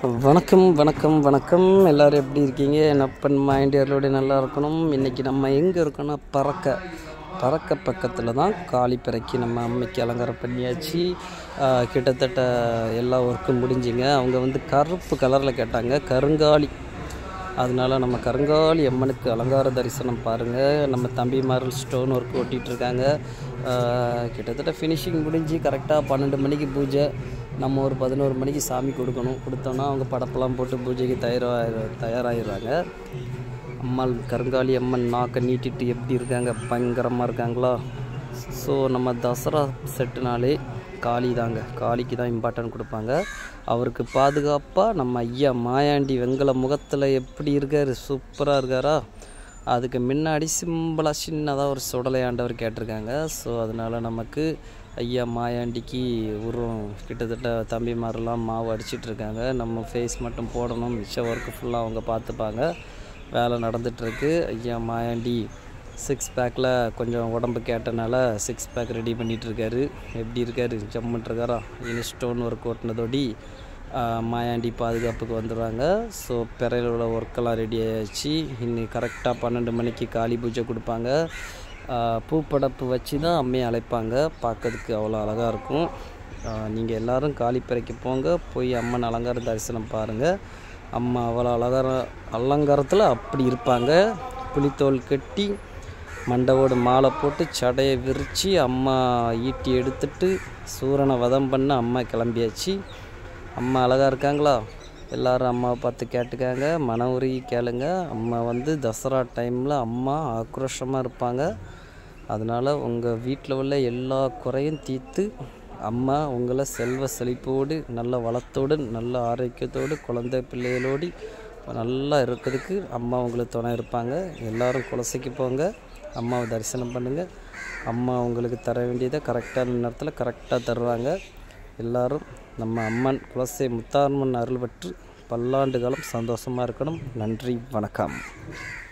வணக்கம் வணக்கம் வணக்கம் எல்லோரும் எப்படி இருக்கீங்க நப்பன் மைண்டியர்களோட நல்லா இருக்கணும் இன்றைக்கி நம்ம எங்கே இருக்கோன்னா பறக்க பறக்க பக்கத்தில் தான் காளி பிறக்கி நம்ம அம்மைக்கு அலங்காரம் பண்ணியாச்சு ஆஹ் கிட்டத்தட்ட எல்லா ஒர்க்கும் முடிஞ்சுங்க அவங்க வந்து கருப்பு கலரில் கேட்டாங்க கருங்காலி அதனால நம்ம கருங்காலி அம்மனுக்கு அலங்கார தரிசனம் பாருங்கள் நம்ம தம்பிமார்கள் ஸ்டோன் ஒர்க் ஒட்டிகிட்ருக்காங்க கிட்டத்தட்ட ஃபினிஷிங் முடிஞ்சு கரெக்டாக பன்னெண்டு மணிக்கு பூஜை நம்ம ஒரு பதினோரு மணிக்கு சாமி கொடுக்கணும் கொடுத்தோன்னா அவங்க படப்பெல்லாம் போட்டு பூஜைக்கு தயாராக தயாராகிடுறாங்க அம்மாள் கருங்காலி அம்மன் நாக்கை நீட்டிட்டு எப்படி இருக்காங்க பயங்கரமாக இருக்காங்களா ஸோ நம்ம தசரா செட்டுனாலே காளி தாங்க காளிக்கு தான் இம்பார்ட்டன்ட் கொடுப்பாங்க அவருக்கு பாதுகாப்பாக நம்ம ஐயா மாயாண்டி வெங்கல முகத்தில் எப்படி இருக்கார் சூப்பராக இருக்காரா அதுக்கு முன்னாடி சிம்பிளாக சின்னதாக ஒரு சுடலை ஆண்டவர் கேட்டிருக்காங்க ஸோ அதனால் நமக்கு ஐயா மாயாண்டிக்கு உருவம் கிட்டத்தட்ட தம்பிமாரெல்லாம் மாவு அடிச்சிட்டு இருக்காங்க நம்ம ஃபேஸ் மட்டும் போடணும் மிச்ச ஒர்க்கு ஃபுல்லாக அவங்க பார்த்துப்பாங்க வேலை நடந்துகிட்ருக்கு ஐயா மாயாண்டி சிக்ஸ் பேக்கில் கொஞ்சம் உடம்பு கேட்டனால சிக்ஸ் பேக் ரெடி பண்ணிகிட்டு இருக்காரு எப்படி இருக்காரு ஜம்முன் இருக்காரா இனி ஸ்டோன் ஒர்க் ஓட்டினதோடி மாயாண்டி பாதுகாப்புக்கு வந்துடுவாங்க ஸோ பிறையில் உள்ள ஒர்க்கெல்லாம் ரெடி ஆயாச்சு இன்னி கரெக்டாக பன்னெண்டு மணிக்கு காளி பூஜை கொடுப்பாங்க ஆஹ் பூப்படப்பு வச்சு தான் அம்மையை அழைப்பாங்க பார்க்கறதுக்கு அவ்வளோ அழகாக இருக்கும் நீங்கள் எல்லோரும் காளிப்பறைக்கு போங்க போய் அம்மன் அலங்கார தரிசனம் பாருங்கள் அம்மா அவ்வளோ அலங்கார அலங்காரத்தில் அப்படி இருப்பாங்க புலித்தோல் கட்டி மண்டவோடு மாலை போட்டு சடையை விரித்து அம்மா ஈட்டி எடுத்துட்டு சூரனை வதம் பண்ண அம்மா கிளம்பியாச்சு அம்மா அழகாக இருக்காங்களா எல்லாரும் அம்மாவை பார்த்து கேட்டுக்காங்க மன உருகி கேளுங்க அம்மா வந்து தசரா டைமில் அம்மா ஆக்ரோஷமாக இருப்பாங்க அதனால் உங்கள் வீட்டில் உள்ள எல்லா குறையும் தீர்த்து அம்மா உங்களை செல்வ செழிப்போடு நல்ல வளத்தோடு நல்ல ஆரோக்கியத்தோடு குழந்தை பிள்ளைகளோடு நல்லா இருக்கிறதுக்கு அம்மா உங்களுக்கு துணை இருப்பாங்க எல்லாரும் குலசைக்கு போங்க அம்மாவை தரிசனம் பண்ணுங்கள் அம்மா உங்களுக்கு தர வேண்டியதை கரெக்டான நேரத்தில் கரெக்டாக தருவாங்க எல்லாரும் நம்ம அம்மன் குலசை முத்தாரம்மன் அருள் பெற்று பல்லாண்டு காலம் சந்தோஷமாக இருக்கணும் நன்றி வணக்கம்